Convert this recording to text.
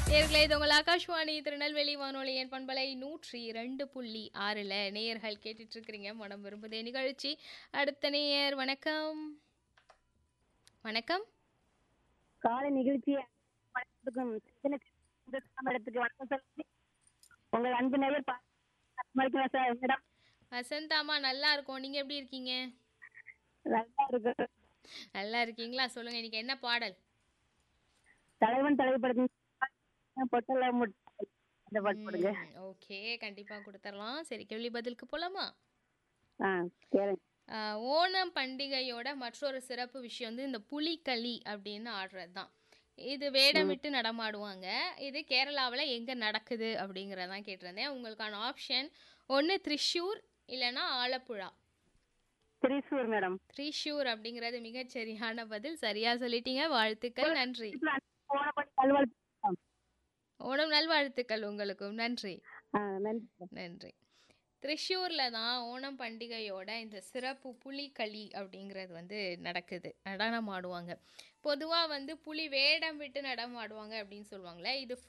நேர்களே இது உங்கள் ஆகாஷ்வாணி திருநெல்வேலி வானொலியின் பண்பலை நூற்றி இரண்டு புள்ளி ஆறில் நேயர்கள் கேட்டுட்டு இருக்கிறீங்க மனம் விரும்புதே நிகழ்ச்சி அடுத்த நேயர் வணக்கம் வணக்கம் காலை நிகழ்ச்சி வணக்கத்துக்கும் சின்ன சின்ன இடத்துக்கு வணக்கம் சொல்லி உங்கள் அன்பு நேயர் மறைக்கலாம் சார் மேடம் வசந்தாமா நல்லா இருக்கோம் நீங்கள் எப்படி இருக்கீங்க நல்லா இருக்கு நல்லா இருக்கீங்களா சொல்லுங்கள் இன்னைக்கு என்ன பாடல் தலைவன் தலைவி படத்தின் பொட்டல முட்டை அந்த பாட்டு போடுங்க ஓகே கண்டிப்பாக கொடுத்துடலாம் சரி கேள்வி பதிலுக்கு போகலாமா ஆ கேளுங்க ஆஹ் ஓணம் பண்டிகையோட மற்றொரு சிறப்பு விஷயம் வந்து இந்த புலிகளி அப்படின்னு ஆடுறது தான் இது வேடமிட்டு நடமாடுவாங்க இது கேரளாவில் எங்கே நடக்குது அப்படிங்கிறதான் கேட்டிருந்தேன் உங்களுக்கான ஆப்ஷன் ஒன்று த்ரிஷூர் இல்லைன்னா ஆலப்புழா திரிசூர் மேடம் த்ரிஷூர் அப்படிங்கிறது மிகச் சரியான பதில் சரியா சொல்லிட்டீங்க வாழ்த்துக்கள் நன்றி போன பண்ணி நல்வாழ் ஓணம் நல்வாழ்த்துக்கள் உங்களுக்கும் நன்றி ஆ நன்றி நன்றி திரிஷூரில் தான் ஓணம் பண்டிகையோட இந்த சிறப்பு புலிகளி அப்படிங்கிறது வந்து நடக்குது நடனம் ஆடுவாங்க பொதுவாக வந்து புலி வேடம் விட்டு நடனம் ஆடுவாங்க அப்படின்னு சொல்லுவாங்களே இது